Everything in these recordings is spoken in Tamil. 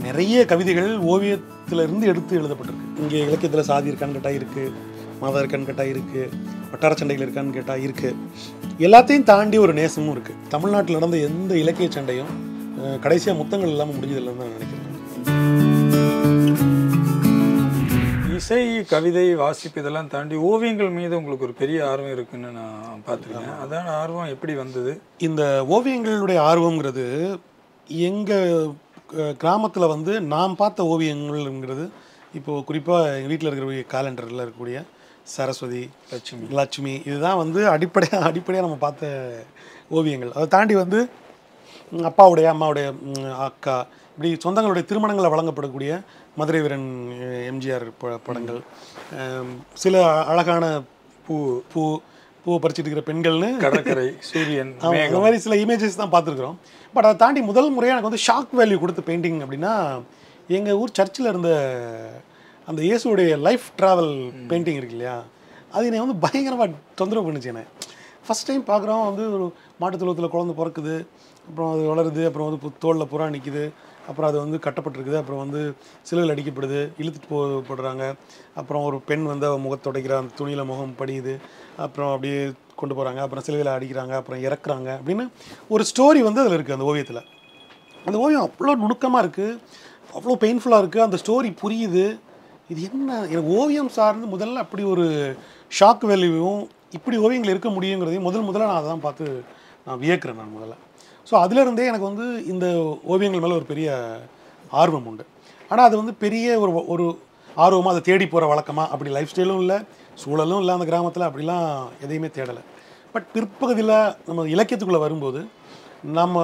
நிறைய கவிதைகள் ஓவியத்துல இருந்து எடுத்து எழுதப்பட்டிருக்கு இங்கே இலக்கியத்தில் சாதி இருக்கான்னு கேட்டால் இருக்குது மதம் இருக்கான்னு கேட்டால் இருக்குது வட்டார சண்டைகள் இருக்கான்னு கேட்டால் இருக்குது எல்லாத்தையும் தாண்டி ஒரு நேசமும் இருக்குது தமிழ்நாட்டில் நடந்த எந்த இலக்கிய சண்டையும் கடைசியாக முத்தங்கள் இல்லாமல் முடிஞ்சதில்லைன்னு தான் நினைக்கிறேன் இசை கவிதை வாசிப்பு இதெல்லாம் தாண்டி ஓவியங்கள் மீது உங்களுக்கு ஒரு பெரிய ஆர்வம் இருக்குன்னு நான் பார்த்துருக்கேன் அதான் ஆர்வம் எப்படி வந்தது இந்த ஓவியங்களுடைய ஆர்வம்ங்கிறது எங்கள் கிராமத்தில் வந்து நாம் பார்த்த ஓவியங்கள்ங்கிறது இப்போது குறிப்பாக எங்கள் வீட்டில் இருக்கிற காலண்டரில் இருக்கக்கூடிய சரஸ்வதி லட்சுமி லட்சுமி இதுதான் வந்து அடிப்படையாக அடிப்படையாக நம்ம பார்த்த ஓவியங்கள் அதை தாண்டி வந்து ம், அப்பாவுடைய அம்மாவுடைய ம், அக்கா இப்படி சொந்தங்களுடைய திருமணங்களை வழங்கப்படக்கூடிய மதுரை வீரன் அஹ், எம்ஜிஆர் ப- படங்கள் அம், சில அழகான பூ பூ பூவை பறிச்சிட்டு இருக்கிற பெண்கள்னு கடற்கரை சூரியன் ஆமா, அந்த மாதிரி சில இமேஜஸ் தான் பார்த்துருக்குறோம் பட் அதை தாண்டி முதல் முறையாக எனக்கு வந்து ஷாக் வேல்யூ கொடுத்த பெயிண்டிங் அப்படின்னா எங்கள் ஊர் சர்ச்சில் இருந்த அந்த இயேசுடைய லைஃப் ட்ராவல் பெயிண்டிங் இருக்கு இல்லையா அது என்னை வந்து பயங்கரமாக தொந்தரவு பண்ணுச்சு என்னை ஃபஸ்ட் டைம் பார்க்குறோம் வந்து ஒரு மாட்டுத் தொழுவத்தில் குழந்தை பிறக்குது அப்புறம் அது வளருது அப்புறம் வந்து பு- தோல்ல புறா நிற்கிது அப்புறம் அது வந்து கட்டப்பட்டிருக்குது அப்புறம் வந்து சிலுவையில் அடிக்கப்படுது இழுத்துட்டு போ போடுறாங்க அப்புறம் ஒரு பெண் வந்து அவ முகத்தை துடைக்கிறா அந்த துணியில் முகம் படியுது அப்புறம் அப்படியே கொண்டு போகிறாங்க அப்புறம் சிலுவையில் அடிக்கிறாங்க அப்புறம் இறக்குறாங்க அப்படின்னு ஒரு ஸ்டோரி வந்து அதில் இருக்குது அந்த ஓவியத்தில் அந்த ஓவியம் அவ்வளோ நுணுக்கமாக இருக்குது அவ்வளோ பெயின்ஃபுல்லாக இருக்குது அந்த ஸ்டோரி புரியுது இது என்ன எனக்கு ஓவியம் சார்ந்து முதல்ல அப்படி ஒரு ஷாக் வேல்யூவும் இப்படி ஓவியங்கள் இருக்க முடியுங்கிறதையும் முதல் முதல்ல நான் அதை தான் பார்த்து நான் வியக்கிறேன் நான் முதல்ல ஸோ அதுலேருந்தே எனக்கு வந்து இந்த ஓவியங்கள் மேலே ஒரு பெரிய ஆர்வம் உண்டு ஆனால் அது வந்து பெரிய ஒரு ஒரு ஆர்வமாக அதை தேடி போகிற வழக்கமாக அப்படி லைஃப் ஸ்டைலும் இல்லை சூழலும் இல்லை அந்த கிராமத்தில் அப்படிலாம் எதையுமே தேடலை பட் பிற்பகுதியில் நம்ம இலக்கியத்துக்குள்ளே வரும்போது நம்ம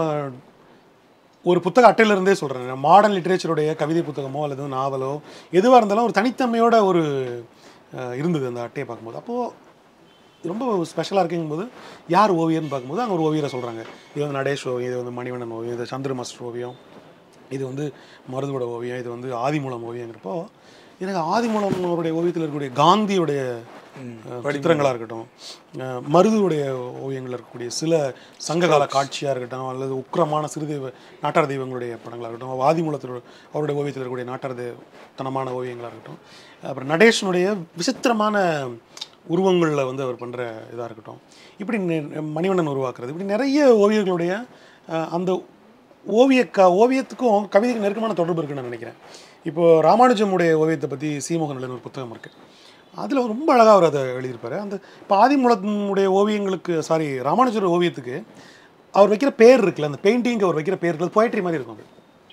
ஒரு புத்தக அட்டையில இருந்தே சொல்கிறேன் மாடர்ன் லிட்ரேச்சருடைய கவிதை புத்தகமோ அல்லது நாவலோ எதுவாக இருந்தாலும் ஒரு தனித்தன்மையோட ஒரு அஹ், இருந்தது அந்த அட்டையை பார்க்கும்போது அப்போது ரொம்ப ஸ்பெஷலாக இருக்குங்கும்போது யார் ஓவியர்னு பார்க்கும்போது அங்கே ஒரு ஓவியரை சொல்கிறாங்க இது வந்து நடேஷ் ஓவியம் இது வந்து மணிவண்ணன் ஓவியம் இது சந்திர மாஸ்டர் ஓவியம் இது வந்து மருதுவோட ஓவியம் இது வந்து ஆதிமூலம் ஓவியங்கிறப்போ எனக்கு ஆதிமூலம் அவருடைய ஓவியத்தில் இருக்கக்கூடிய காந்தியுடைய அஹ், சித்திரங்களாக இருக்கட்டும் அஹ், மருதுவுடைய ஓவியங்கள் இருக்கக்கூடிய சில சங்ககால காட்சியாக இருக்கட்டும் அல்லது உக்கிரமான சிறுதெய்வ நாட்டார் தெய்வங்களுடைய படங்களாக இருக்கட்டும் ஆதிமூலத்தில் அவருடைய ஓவியத்தில் இருக்கக்கூடிய நாட்டார் தெய்வ தனமான ஓவியங்களாக இருக்கட்டும் அப்புறம் நடேஷனுடைய விசித்திரமான உருவங்களில் வந்து அவர் பண்ணுற இதாக இருக்கட்டும் இப்படி நெ- மணிவண்ணன் உருவாக்குறது இப்படி நிறைய ஓவியர்களுடைய அஹ், அந்த ஓவிய க ஓவியத்துக்கும் கவிதைக்கு நெருக்கமான தொடர்பு இருக்குன்னு நான் நினைக்கிறேன் இப்போ ராமானுஜமுடைய ஓவியத்தை பற்றி சீமோகன் ஒரு புத்தகம் இருக்குது அதில் ரொம்ப அழகாக அவர் அதை எழுதியிருப்பார் அந்த இப்போ ஆதிமூலத்தினுடைய ஓவியங்களுக்கு சாரி ராமானுஜர் ஓவியத்துக்கு அவர் வைக்கிற பேர் இருக்குல்ல அந்த பெயிண்டிங் அவர் வைக்கிற பேர் இருக்குது போய்ட்ரி மாதிரி இருக்கும் அது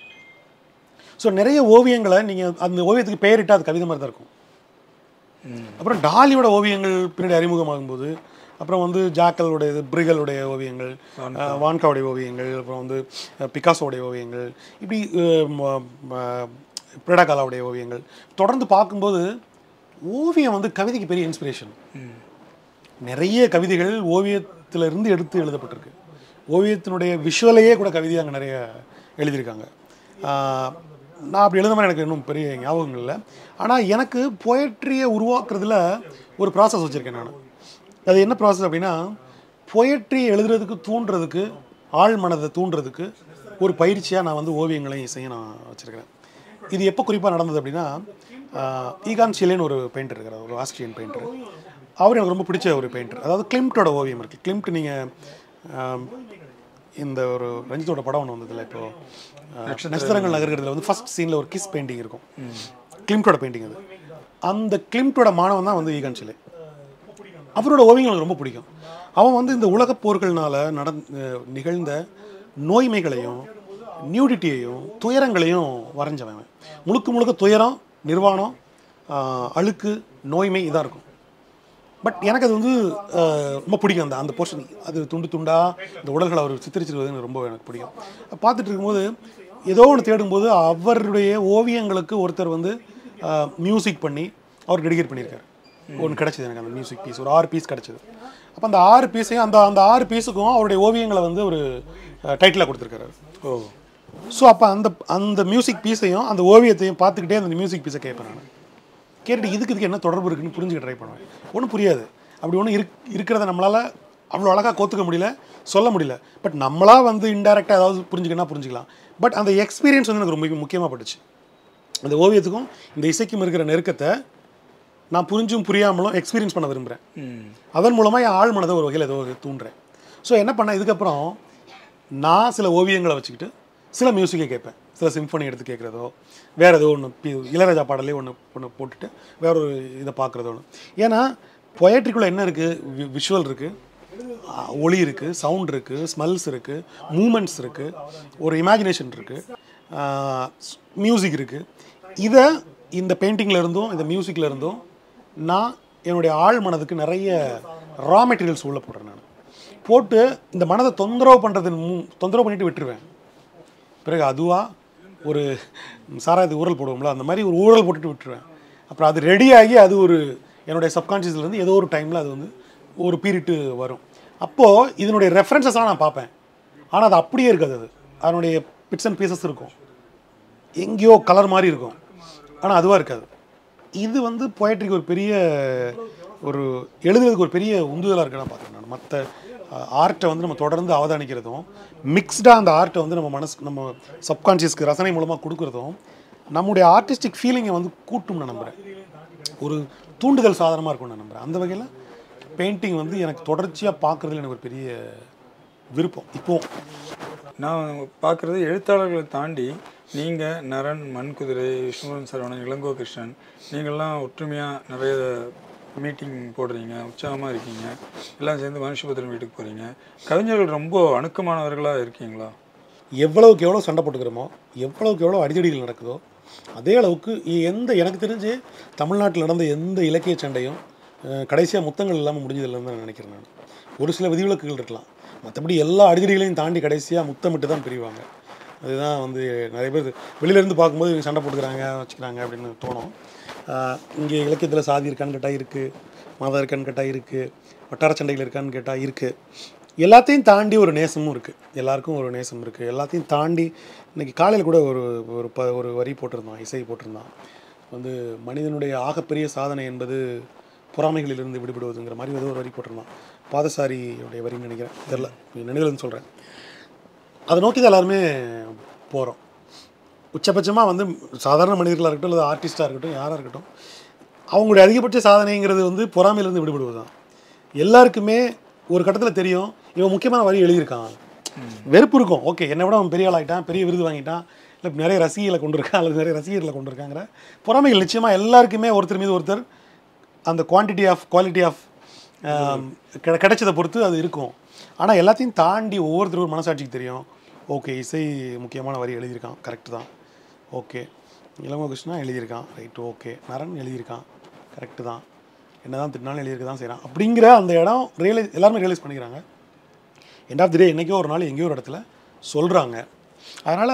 ஸோ நிறைய ஓவியங்களை நீங்கள் அந்த ஓவியத்துக்கு பெயரிட்டால் அது கவிதை மாதிரி தான் இருக்கும் அப்புறம் டாலியோட ஓவியங்கள் பின்னாடி அறிமுகமாகும்போது அப்புறம் வந்து ஜாக்கலுடைய இது பிரிகலுடைய ஓவியங்கள் அஹ், வான்காவுடைய ஓவியங்கள் அப்புறம் வந்து அஹ், பிகாசோடைய ஓவியங்கள் இப்படி அஹ், ம- ம- பிரடாகாலாவுடைய ஓவியங்கள் தொடர்ந்து பார்க்கும்போது ஓவியம் வந்து கவிதைக்கு பெரிய இன்ஸ்பிரேஷன் நிறைய கவிதைகள் ஓவியத்துல இருந்து எடுத்து எழுதப்பட்டிருக்கு ஓவியத்தினுடைய விஷுவலையே கூட கவிதையாக அங்கே நிறைய எழுதியிருக்காங்க ஆஹ் நான் அப்படி எழுத மாதிரி எனக்கு இன்னும் பெரிய ஞாபகங்கள் இல்லை ஆனால் எனக்கு பொயட்ரியை உருவாக்குறதுல ஒரு ப்ராசஸ் வச்சுருக்கேன் நான் அது என்ன ப்ராசஸ் அப்படின்னா பொயட்ரி எழுதுறதுக்கு தூண்டுறதுக்கு ஆழ் மனதை தூண்டுறதுக்கு ஒரு பயிற்சியாக நான் வந்து ஓவியங்களையும் இசையும் நான் வச்சுருக்கிறேன் இது எப்போ குறிப்பாக நடந்தது அப்படின்னா ஆஹ் ஈகான் ஷிலேன்னு ஒரு பெயிண்டர் இருக்கிறார் ஒரு ஆஸ்ட்ரியன் பெயிண்டர் அவர் எனக்கு ரொம்ப பிடிச்ச ஒரு பெயிண்டர் அதாவது கிளிம்ட்டோட ஓவியம் இருக்குது கிளிம்ட் நீங்கள் இந்த ஒரு ரஞ்சித்தோட படம் ஒன்று வந்ததில்ல இப்போ ஆஹ், நட்சத்திரங்கள் நகர்கிறதுல வந்து ஃபர்ஸ்ட் சீனில் ஒரு கிஸ் பெயிண்டிங் இருக்கும் கிளிம்ட்டோட பெயிண்டிங் அது அந்த கிளிம்ட்டோட மாணவன் தான் வந்து ஈகான் ஷிலே அவரோட ஓவியங்கள் எனக்கு ரொம்ப பிடிக்கும் அவன் வந்து இந்த உலகப் போர்கள்னால நடந் அஹ் நிகழ்ந்த நோய்மைகளையும் நியூடிட்டியையும் துயரங்களையும் வரைஞ்சவன் அவன். முழுக்க முழுக்க துயரம் நிர்வாணம் ஆஹ் அழுக்கு நோய்மை இதாக இருக்கும் பட் எனக்கு அது வந்து அஹ், ரொம்ப பிடிக்கும் அந்த அந்த போர்ஷன் அது துண்டு துண்டா இந்த உடல்களை அவர் சித்தரிச்சிருக்கிறது எனக்கு ரொம்ப எனக்கு பிடிக்கும் பார்த்துட்டு இருக்கும்போது ஏதோ ஒன்று தேடும்போது அவருடைய ஓவியங்களுக்கு ஒருத்தர் வந்து மியூசிக் பண்ணி அவர் டெடிகேட் பண்ணியிருக்காரு ஒன்று கிடச்சிது எனக்கு அந்த மியூசிக் பீஸ் ஒரு ஆறு பீஸ் கிடச்சிது அப்போ அந்த ஆறு பீஸையும் அந்த அந்த ஆறு பீஸுக்கும் அவருடைய ஓவியங்களை வந்து ஒரு டைட்டிலாக கொடுத்துருக்காரு ஓ ஸோ அப்போ அந்த அந்த மியூசிக் பீஸையும் அந்த ஓவியத்தையும் பார்த்துக்கிட்டே அந்த மியூசிக் பீஸை கேட்பேன் நான் கேட்டுட்டு இதுக்கு இதுக்கு என்ன தொடர்பு இருக்குன்னு புரிஞ்சுக்க ட்ரை பண்ணுவேன் ஒன்றும் புரியாது அப்படி ஒன்றும் இருக் இருக்கிறத நம்மளால் அவ்வளோ அழகாக கோத்துக்க முடியல சொல்ல முடியல பட் நம்மளா வந்து இன்டெரக்டாக ஏதாவது புரிஞ்சுக்கனா புரிஞ்சுக்கலாம் பட் அந்த எக்ஸ்பீரியன்ஸ் வந்து எனக்கு ரொம்ப முக்கியமாக பட்டுச்சு அந்த ஓவியத்துக்கும் இந்த இசைக்கும் இருக்கிற நெருக்கத்தை நான் புரிஞ்சும் புரியாமலும் எக்ஸ்பீரியன்ஸ் பண்ண விரும்புகிறேன் ம் அதன் மூலமாக என் ஆள் மனதை ஒரு வகையில் ஏதோ ஒரு தூண்டுறேன் ஸோ என்ன பண்ணேன் இதுக்கப்புறம் நான் சில ஓவியங்களை வச்சுக்கிட்டு சில மியூசிக்கை கேட்பேன் சில சிம்ஃபனி எடுத்து கேட்குறதோ வேறு ஏதோ ஒன்று இளையராஜா பாடலே ஒன்று ஒன்று போட்டுட்டு வேற ஒரு இதை பார்க்குறதோ ஒன்று ஏன்னா பொயட்ரிக்குள்ளே என்ன இருக்குது விஷுவல் இருக்குது ஒளி இருக்குது சவுண்ட் இருக்குது ஸ்மெல்ஸ் இருக்குது மூமெண்ட்ஸ் இருக்குது ஒரு இமேஜினேஷன் இருக்குது மியூசிக் இருக்குது இதை இந்த பெயிண்டிங்கில் இருந்தும் இந்த மியூசிக்கில் இருந்தும் நான் என்னுடைய ஆழ் மனதுக்கு நிறைய ரா மெட்டீரியல்ஸ் உள்ள போடுறேன் நான் போட்டு இந்த மனதை தொந்தரவு பண்ணுறது தொந்தரவு பண்ணிட்டு விட்டுருவேன் பிறகு அதுவாக ஒரு சாராயத்துக்கு ஊரல் போடுவோம்ல அந்த மாதிரி ஒரு ஊரல் போட்டுட்டு விட்டுருவேன் அப்புறம் அது ரெடியாகி அது ஒரு என்னுடைய சப்கான்ஷியஸ்லேருந்து ஏதோ ஒரு டைமில் அது வந்து ஒரு பீரியட்டு வரும் அப்போது இதனுடைய ரெஃபரன்சஸ்லாம் நான் பார்ப்பேன் ஆனால் அது அப்படியே இருக்காது அது அதனுடைய பிட்ஸ் அண்ட் பீசஸ் இருக்கும் எங்கேயோ கலர் மாதிரி இருக்கும் ஆனால் அதுவாக இருக்காது இது வந்து பொயட்ரிக்கு ஒரு பெரிய ஒரு எழுதுறதுக்கு ஒரு பெரிய உந்துதலாக இருக்கு நான் பார்க்குறேன் நான் மற்ற ஆர்ட்டை வந்து நம்ம தொடர்ந்து அவதானிக்கிறதும் மிக்ஸ்டாக அந்த ஆர்ட்டை வந்து நம்ம மனசு நம்ம சப்கான்ஷியஸ்க்கு ரசனை மூலமாக கொடுக்குறதும் நம்முடைய ஆர்டிஸ்டிக் ஃபீலிங்கை வந்து கூட்டும் நான் நம்புகிறேன் ஒரு தூண்டுதல் சாதனமாக இருக்கும் நான் நம்புகிறேன் அந்த வகையில் பெயிண்டிங் வந்து எனக்கு தொடர்ச்சியாக பார்க்குறதுல எனக்கு ஒரு பெரிய விருப்பம் இப்போவும் நான் பார்க்குறது எழுத்தாளர்களை தாண்டி நீங்கள் நரன் மண்குதிரை விஷ்ணுவரன் சரவணன் இளங்கோ கிருஷ்ணன் நீங்கள்லாம் ஒற்றுமையாக நிறைய மீட்டிங் போடுறீங்க உற்சாகமாக இருக்கீங்க எல்லாம் சேர்ந்து மனுஷபுத்திரன் வீட்டுக்கு போகிறீங்க கவிஞர்கள் ரொம்ப அணுக்கமானவர்களாக இருக்கீங்களா எவ்வளவுக்கு எவ்வளோ சண்டை போட்டுக்கிறோமோ எவ்வளவுக்கு எவ்வளோ அடிதடிகள் நடக்குதோ அதே அளவுக்கு எந்த எனக்கு தெரிஞ்சு தமிழ்நாட்டில் நடந்த எந்த இலக்கிய சண்டையும் கடைசியாக முத்தங்கள் இல்லாமல் முடிஞ்சதில்லைன்னு தான் நான் நினைக்கிறேன் நான் ஒரு சில விதிவிலக்குகள் இருக்கலாம் மற்றபடி எல்லா அடிதடிகளையும் தாண்டி கடைசியாக முத்தமிட்டு தான் பிரிவாங்க அதுதான் வந்து நிறைய பேர் வெளியிலேருந்து பார்க்கும்போது இவங்க சண்டை போட்டுக்கிறாங்க வச்சுக்கிறாங்க அப்படின்னு தோணும் இங்கே இலக்கியத்தில் சாதி இருக்கான்னு கேட்டால் இருக்குது மதம் இருக்கான்னு கேட்டால் இருக்குது வட்டார சண்டைகள் இருக்கான்னு கேட்டால் இருக்குது எல்லாத்தையும் தாண்டி ஒரு நேசமும் இருக்குது எல்லாருக்கும் ஒரு நேசம் இருக்குது எல்லாத்தையும் தாண்டி இன்னைக்கு காலையில் கூட ஒரு ஒரு ப ஒரு வரி போட்டிருந்தான் இசை போட்டிருந்தான் வந்து மனிதனுடைய ஆகப்பெரிய சாதனை என்பது பொறாமைகளிலிருந்து விடுபடுவதுங்கிற மாதிரி ஏதோ ஒரு வரி போட்டிருந்தான் பாதசாரியுடைய வரின்னு நினைக்கிறேன் தெரில நினைவுலன்னு சொல்கிறேன் அதை நோக்கி தான் எல்லாருமே போகிறோம் உச்சபட்சமாக வந்து சாதாரண மனிதர்களாக இருக்கட்டும் இல்லை ஆர்டிஸ்டாக இருக்கட்டும் யாராக இருக்கட்டும் அவங்களுடைய அதிகபட்ச சாதனைங்கிறது வந்து பொறாமையிலிருந்து விடுபடுவது தான் எல்லாருக்குமே ஒரு கட்டத்தில் தெரியும் இவன் முக்கியமான வரி எழுதியிருக்கான் வெறுப்பு இருக்கும் ஓகே என்னை விட அவன் பெரிய ஆளாயிட்டான் பெரிய விருது வாங்கிட்டான் இல்லை நிறைய ரசிகர்களை கொண்டிருக்கான் அல்லது நிறைய ரசிகர்களை கொண்டிருக்காங்கிற பொறாமைகள் நிச்சயமாக எல்லாருக்குமே ஒருத்தர் மீது ஒருத்தர் அந்த குவான்டிட்டி ஆஃப் குவாலிட்டி ஆஃப் கிடைச்சதை பொறுத்து அது இருக்கும் ஆனால் எல்லாத்தையும் தாண்டி ஒவ்வொருத்தரும் ஒரு மனசாட்சிக்கு தெரியும் ஓகே இசை முக்கியமான வரி எழுதியிருக்கான் கரெக்டு தான் ஓகே இளங்கோ கிருஷ்ணா எழுதியிருக்கான் ரைட்டு ஓகே நரன் எழுதியிருக்கான் கரெக்டு தான் என்ன தான் திட்டினாலும் எழுதியிருக்க தான் செய்கிறான் அப்படிங்கிற அந்த இடம் ரியலைஸ் எல்லாருமே ரியலைஸ் பண்ணிக்கிறாங்க எண்ட் ஆஃப் தி டே என்றைக்கோ ஒரு நாள் எங்கேயோ ஒரு இடத்துல சொல்கிறாங்க அதனால்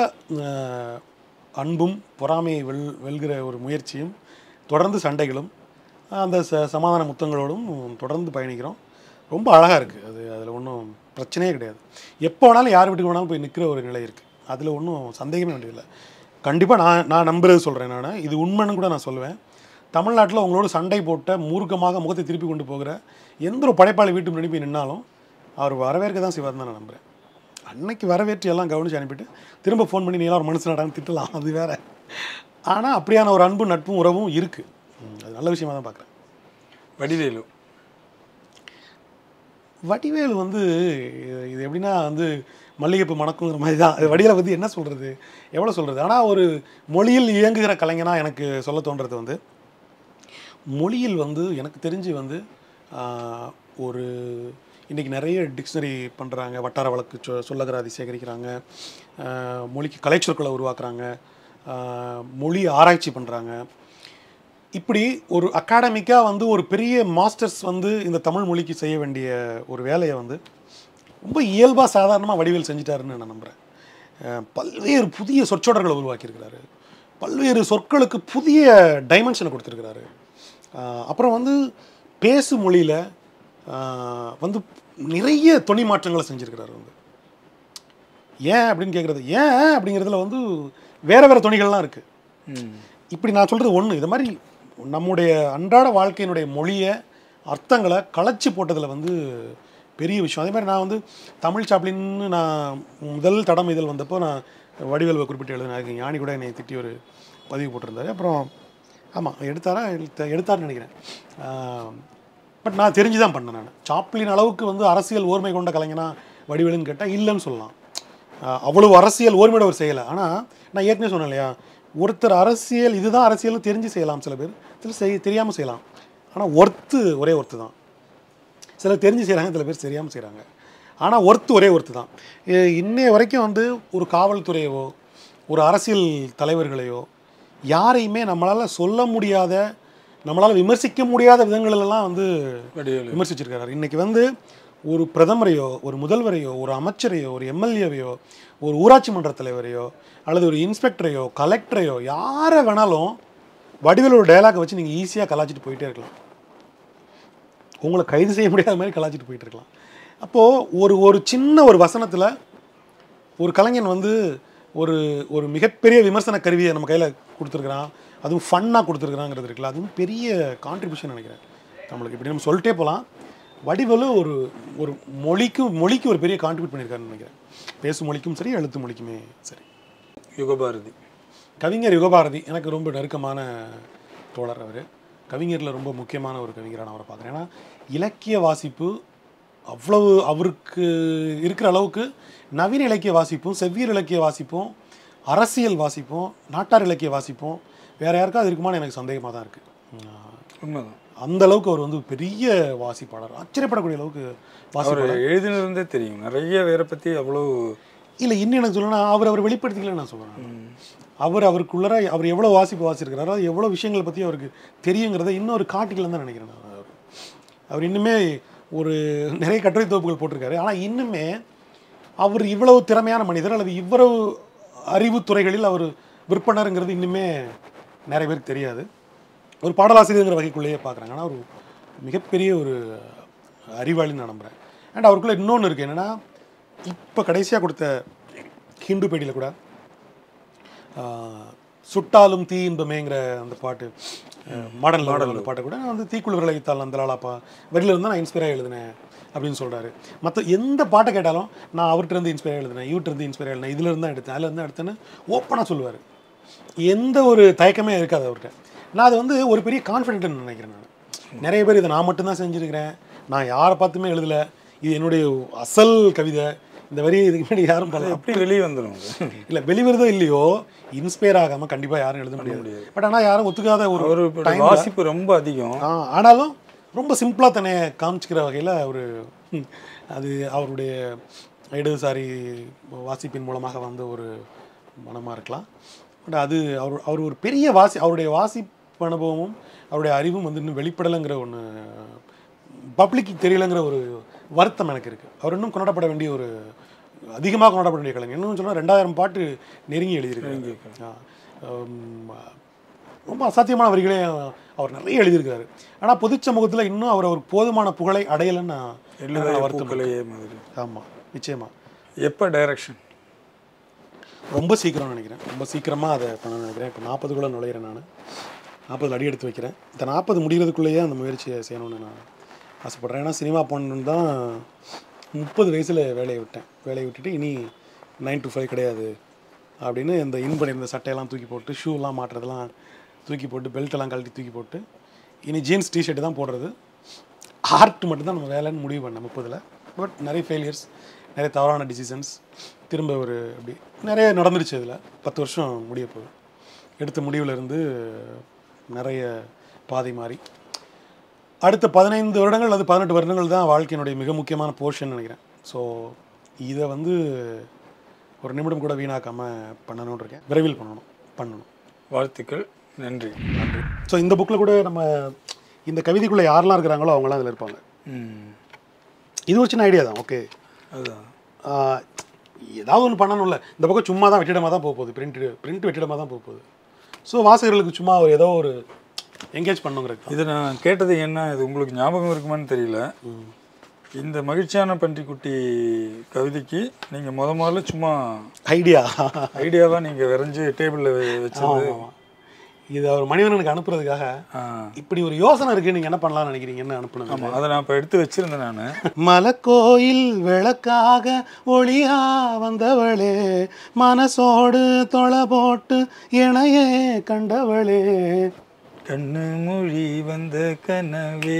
அன்பும் பொறாமையை வெல் வெல்கிற ஒரு முயற்சியும் தொடர்ந்து சண்டைகளும் அந்த ச சமாதான முத்தங்களோடும் தொடர்ந்து பயணிக்கிறோம் ரொம்ப அழகாக இருக்குது அது அதில் ஒன்றும் பிரச்சனையே கிடையாது எப்போ வேணாலும் யார் வீட்டுக்கு வேணாலும் போய் நிற்கிற ஒரு நிலை இருக்குது அதில் ஒன்றும் சந்தேகமே வேண்டியதில்லை கண்டிப்பாக நான் நான் நம்புறது சொல்கிறேன் நான் இது உண்மைன்னு கூட நான் சொல்லுவேன் தமிழ்நாட்டில் உங்களோட சண்டை போட்ட மூர்க்கமாக முகத்தை திருப்பி கொண்டு போகிற எந்த ஒரு படைப்பாளி வீட்டு முன்னாடி போய் நின்னாலும் அவர் வரவேற்க தான் செய்வார் தான் நான் நம்புகிறேன் அன்னைக்கு வரவேற்று எல்லாம் கவனித்து அனுப்பிட்டு திரும்ப ஃபோன் பண்ணி நீலாம் ஒரு மனுஷனடான்னு திட்டலாம் அது வேற ஆனால் அப்படியான ஒரு அன்பும் நட்பும் உறவும் இருக்குது அது நல்ல விஷயமா தான் பார்க்குறேன் வடிவேலு வடிவேலு வந்து இது- இது எப்படின்னா வந்து மல்லிகைப்பூ மணக்குங்கிற மாதிரி தான் அது வடிவேலை பற்றி என்ன சொல்கிறது எவ்வளோ சொல்கிறது ஆனால் ஒரு மொழியில் இயங்குகிற கலைஞனாக எனக்கு சொல்ல தோன்றது வந்து மொழியில் வந்து எனக்கு தெரிஞ்சு வந்து ஆஹ், ஒரு இன்றைக்கி நிறைய டிக்ஷனரி பண்ணுறாங்க வட்டார வழக்கு சொ சொல்லகராதி சேகரிக்கிறாங்க ஆஹ், மொழிக்கு கலைச்சொற்களை உருவாக்குறாங்க ஆஹ், மொழி ஆராய்ச்சி பண்ணுறாங்க இப்படி ஒரு அகாடமிக்காக வந்து ஒரு பெரிய மாஸ்டர்ஸ் வந்து இந்த தமிழ் மொழிக்கு செய்ய வேண்டிய ஒரு வேலையை வந்து ரொம்ப இயல்பாக சாதாரணமாக வடிவேல் செஞ்சிட்டாருன்னு நான் நம்புகிறேன் அஹ் பல்வேறு புதிய சொற்றொடர்களை உருவாக்கியிருக்கிறாரு பல்வேறு சொற்களுக்கு புதிய டைமென்ஷனை கொடுத்துருக்கிறாரு அஹ் அப்புறம் வந்து பேசு மொழியில் வந்து நிறைய தொனி மாற்றங்களை செஞ்சுருக்கிறாரு வந்து ஏன் அப்படின்னு கேட்குறது ஏன் அப்படிங்கிறதுல வந்து வேறு வேறு தொனிகள்லாம் இருக்குது ம் இப்படி நான் சொல்கிறது ஒன்று இது மாதிரி நம்முடைய அன்றாட வாழ்க்கையினுடைய மொழியை அர்த்தங்களை களைச்சி போட்டதில் வந்து பெரிய விஷயம் அதே மாதிரி நான் வந்து தமிழ் சாப்ளின்னு நான் முதல் தடம் இதழ் வந்தப்போ நான் வடிவேலுவை குறிப்பிட்டு எழுதின அதுக்கு ஞானி கூட என்னை திட்டி ஒரு பதிவு போட்டிருந்தாரு அப்புறம் ஆமாம் எடுத்தாரா எடுத்த எடுத்தாருன்னு நினைக்கிறேன் பட் நான் தெரிஞ்சு தான் பண்ணேன் நான் சாப்ளின் அளவுக்கு வந்து அரசியல் ஓர்மை கொண்ட கலைஞனா வடிவேலுன்னு கேட்டால் இல்லைன்னு சொல்லலாம் ஆஹ் அவ்வளவு அரசியல் ஓர்மையோட அவர் செய்யலை ஆனால் நான் ஏற்கனவே சொன்னேன் இல்லையா ஒருத்தர் அரசியல் இதுதான் அரசியல்னு தெரிஞ்சு செய்யலாம் சில பேர் சில செய் தெரியாமல் செய்யலாம் ஆனால் ஒர்த்து ஒரே ஒர்த்து தான் சிலர் தெரிஞ்சு செய்கிறாங்க சில பேர் தெரியாமல் செய்கிறாங்க ஆனால் ஒர்த்து ஒரே ஒர்த்து தான் இ- இன்னைய வரைக்கும் வந்து ஒரு காவல்துறையவோ ஒரு அரசியல் தலைவர்களையோ யாரையுமே நம்மளால் சொல்ல முடியாத நம்மளால் விமர்சிக்க முடியாத விதங்களிலெல்லாம் வந்து வடிவேலு விமர்சிச்சிருக்காரு இன்னைக்கு வந்து ஒரு பிரதமரையோ ஒரு முதல்வரையோ ஒரு அமைச்சரையோ ஒரு எம்எல்ஏவையோ ஒரு ஊராட்சி மன்ற தலைவரையோ அல்லது ஒரு இன்ஸ்பெக்டரையோ கலெக்டரையோ யாரை வேணாலும் வடிவேலோட டயலாகை வச்சு நீங்கள் ஈஸியாக கலாச்சிட்டு போயிட்டே இருக்கலாம் உங்களை கைது செய்ய முடியாத மாதிரி கலாச்சிட்டு போயிட்டு இருக்கலாம் அப்போது ஒரு ஒரு சின்ன ஒரு வசனத்தில் ஒரு கலைஞன் வந்து ஒரு ஒரு மிகப்பெரிய விமர்சன கருவியை நம்ம கையில் கொடுத்துருக்குறான் அதுவும் ஃபன்னாக கொடுத்துருக்குறாங்கிறது இருக்குல்ல அதுவும் பெரிய கான்ட்ரிபியூஷன் நினைக்கிறேன் நம்மளுக்கு இப்படி நம்ம சொல்லிட்டே போகலாம் வடிவலு ஒரு ஒரு மொழிக்கு மொழிக்கு ஒரு பெரிய கான்ட்ரிபியூட் பண்ணியிருக்காருன்னு நினைக்கிறேன் பேசும் மொழிக்கும் சரி எழுத்து மொழிக்குமே சரி யுகபாரதி கவிஞர் யுகபாரதி எனக்கு ரொம்ப நெருக்கமான தோழர் அவர் கவிஞரில் ரொம்ப முக்கியமான ஒரு கவிஞராக நான் அவரை பார்க்குறேன் ஏன்னா இலக்கிய வாசிப்பு அவ்வளவு அவருக்கு இருக்கிற அளவுக்கு நவீன இலக்கிய வாசிப்பும் செவ்வியல் இலக்கிய வாசிப்பும் அரசியல் வாசிப்பும் நாட்டார் இலக்கிய வாசிப்பும் வேற யாருக்காவது இருக்குமான்னு எனக்கு சந்தேகமாக தான் இருக்குது உண்மைதான் அந்த அளவுக்கு அவர் வந்து பெரிய வாசிப்பாளர் ஆச்சரியப்படக்கூடிய அளவுக்கு அவர் வாசிப்பாளர் எழுதினதுலேருந்தே தெரியும் நிறைய வேரை பற்றி அவ்வளோ இல்லை இன்னும் எனக்கு சொல்லணும்னா அவர் அவர் வெளிப்படுத்திக்கலன்னு நான் சொல்கிறேன் அவர் அவருக்குள்ளர அவர் எவ்வளோ வாசிப்பு வாசிச்சிருக்கிறாரோ அது எவ்வளோ விஷயங்களை பற்றி அவருக்கு தெரியுங்கிறத இன்னும் ஒரு காட்டிக்கலன்னு தான் நினைக்கிறேன் நான் அவர் அவர் இன்னுமே ஒரு நிறைய கட்டுரை தொகுப்புகள் போட்டிருக்காரு ஆனால் இன்னுமே அவர் இவ்வளவு திறமையான மனிதர் அல்லது இவ்வளவு அறிவு துறைகளில் அவர் விற்பனருங்கிறது இன்னுமே நிறைய பேருக்கு தெரியாது ஒரு பாடலாசிரியருங்கிற வகைக்குள்ளேயே பார்க்குறாங்க ஆனால் ஒரு மிகப்பெரிய ஒரு அறிவாளின்னு நான் நம்புகிறேன் அண்ட் அவருக்குள்ள இன்னொன்று இருக்குது என்னென்னா இப்போ கடைசியாக கொடுத்த ஹிந்து பேட்டியில் கூட ஆஹ், சுட்டாலும் தீ இன்பமேங்கிற அந்த பாட்டு மாடல் மாடல் அந்த பாட்டை கூட நான் வந்து தீக்குள் விளைவித்தால் அந்த லாலாப்பா வரியில இருந்து நான் இன்ஸ்பைராக எழுதினேன் அப்படின்னு சொல்கிறாரு மற்ற எந்த பாட்டை கேட்டாலும் நான் அவர்கிட்ட இருந்து இன்ஸ்பைராக எழுதினேன் இவர்கிட்ட இருந்து இன்ஸ்பைராக எழுதினேன் இதுல இருந்து தான் எடுத்தேன் அதுல இருந்து தான் எடுத்தேன்னு ஓப்பனாக சொல்லுவார் எந்த ஒரு தயக்கமே இருக்காது அவர்கிட்ட நான் அது வந்து ஒரு பெரிய கான்ஃபிடென்ட்னு நினைக்கிறேன் நான் நிறைய பேர் இதை நான் மட்டும்தான் செஞ்சுருக்கிறேன் நான் யாரை பார்த்துமே எழுதலை இது என்னுடைய அசல் கவிதை இந்த வரி இதுக்கு முன்னாடி யாரும் பல எப்படி வெளியே வந்துடும் அது இல்லை வெளிவருதோ இல்லையோ இன்ஸ்பயர் ஆகாமல் கண்டிப்பாக யாரும் எழுத முடியாது பட் ஆனால் யாரும் ஒத்துக்காத ஒரு அவர் time ல- வாசிப்பு ரொம்ப அதிகம் ஆ, ஆனாலும் ரொம்ப சிம்பிளாக தன்னை காமிச்சிக்கிற வகையில் ஒரு ம், அது அவருடைய இடதுசாரி வாசிப்பின் மூலமாக வந்த ஒரு மனமாக இருக்கலாம் பட் அது அவர் அவர் ஒரு பெரிய வாசி அவருடைய வாசிப்பு அனுபவமும் அவருடைய அறிவும் வந்து இன்னும் வெளிப்படலைங்கிற ஒன்று பப்ளிக்கு தெரியலங்கிற ஒரு வருத்தம் எனக்கு இருக்குது அவர் இன்னும் கொண்டாடப்பட வேண்டிய ஒரு அதிகமாக கொண்டாடப்பட வேண்டிய கலைஞர் இன்னும் சொன்னால் ரெண்டாயிரம் பாட்டு நெருங்கி எழுதியிருக்காரு ஆ, உம், ரொம்ப அசாத்தியமான வரிகளே அவர் நிறைய எழுதியிருக்காரு ஆனால் பொது சமூகத்தில் இன்னும் அவர் ஒரு போதுமான புகழை அடையலைன்னு நான் எழுத நான் வருத்தம் பூக்களையே மாதிரி ஆமாம் நிச்சயமா எப்போ டைரக்ஷன் ரொம்ப சீக்கிரம் நினைக்கிறேன் ரொம்ப சீக்கிரமாக அதை பண்ண நினைக்கிறேன் இப்போ நாற்பதுக்குள்ளே நுழையிறேன் நான் நாற்பதுல அடி எடுத்து வைக்கிறேன் இந்த நாற்பது முடிகிறதுக்குள்ளேயே அந்த முயற்சியை செய்யணும்னு நான் ஆசைப்பட்றேன் ஏன்னா சினிமா போகணுன்னு தான் முப்பது வயசில் வேலையை விட்டேன் வேலையை விட்டுட்டு இனி நைன் to ஃபைவ் கிடையாது அப்படின்னு இந்த இன் பண்ணியிருந்த சட்டையெல்லாம் தூக்கி போட்டு ஷூலாம் மாட்டுறதெல்லாம் தூக்கி போட்டு பெல்ட்டெல்லாம் கழட்டி தூக்கி போட்டு இனி ஜீன்ஸ் டிஷர்ட் தான் போடுறது ஆர்ட் மட்டும்தான் நம்ம வேலைன்னு முடிவு பண்ணேன் முப்பதில் பட் நிறைய ஃபெயிலியர்ஸ் நிறைய தவறான டிசிஷன்ஸ் திரும்ப ஒரு அப்படி நிறைய நடந்துருச்சு இதில் பத்து வருஷம் முடிய போகுது எடுத்த முடிவுல இருந்து நிறைய பாதை மாறி அடுத்த பதினைந்து வருடங்கள் அல்லது பதினெட்டு வருடங்கள் தான் வாழ்க்கையினுடைய மிக முக்கியமான போர்ஷன் நினைக்கிறேன் ஸோ இதை வந்து ஒரு நிமிடம் கூட வீணாக்காமல் பண்ணணும்னு இருக்கேன் விரைவில் பண்ணணும் பண்ணணும் வாழ்த்துக்கள் நன்றி நன்றி ஸோ இந்த புக்கில் கூட நம்ம இந்த கவிதைக்குள்ளே யாரெல்லாம் இருக்கிறாங்களோ அவங்களாம் அதில் இருப்பாங்க ம் இது ஒரு சின்ன ஐடியா தான் ஓகே அதுதான் ஏதாவது ஒன்று பண்ணணும்ல இந்த பக்கம் சும்மா தான் வெற்றிடமாக தான் போக போகுது பிரிண்ட் பிரிண்ட் வெற்றிடமாக தான் போக போகுது ஸோ வாசகர்களுக்கு சும்மா ஒரு ஏதோ ஒரு என்கேஜ் பண்ணுங்கிறது இது நான் கேட்டது என்ன இது உங்களுக்கு ஞாபகம் இருக்குமான்னு தெரியல இந்த மகிழ்ச்சியான பன்றிக்குட்டி கவிதைக்கு நீங்கள் முத முதல்ல சும்மா ஐடியா ஐடியாவாக நீங்கள் விரைஞ்சு டேபிளில் வச்சது ஆமாம் இது அவர் மணிவண்ணனுக்கு அனுப்புறதுக்காக ஆ இப்படி ஒரு யோசனை இருக்கு நீங்க என்ன பண்ணலாம்னு நினைக்கிறீங்கன்னு அனுப்புனது ஆமாம் அதை நான் இப்போ எடுத்து வச்சிருந்தேன் நான் மலக்கோயில் விளக்காக ஒளியா வந்தவளே மனசோடு தொலை போட்டு இணையே கண்டவளே கண்ணு மொழி வந்த கனவே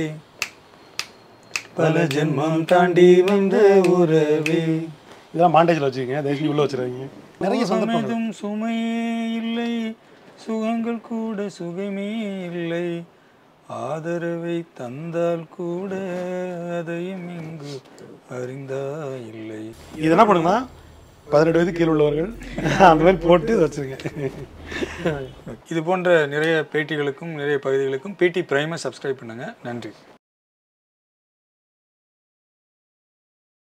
பல ஜென்மம் தாண்டி வந்த உறவே இதெல்லாம் மாண்டேஜில் வச்சுக்கோங்க தயவுசெய்து உள்ள வச்சிருக்கீங்க நிறைய சந்தர்ப்பம் சுகமெதும் சுமையே இல்லை சுகங்கள் கூட சுகமே இல்லை ஆதரவை தந்தால் கூட அதையும் இங்கு அறிந்தா இல்லை இது என்ன பண்ணுங்கன்னா பதினெட்டு வயது கீழே உள்ளவர்கள் அந்த மாதிரி போட்டு இதை வச்சிருங்க இது போன்ற நிறைய பேட்டிகளுக்கும் நிறைய பகுதிகளுக்கும் பிடி பிரைமை சப்ஸ்கிரைப் பண்ணுங்க நன்றி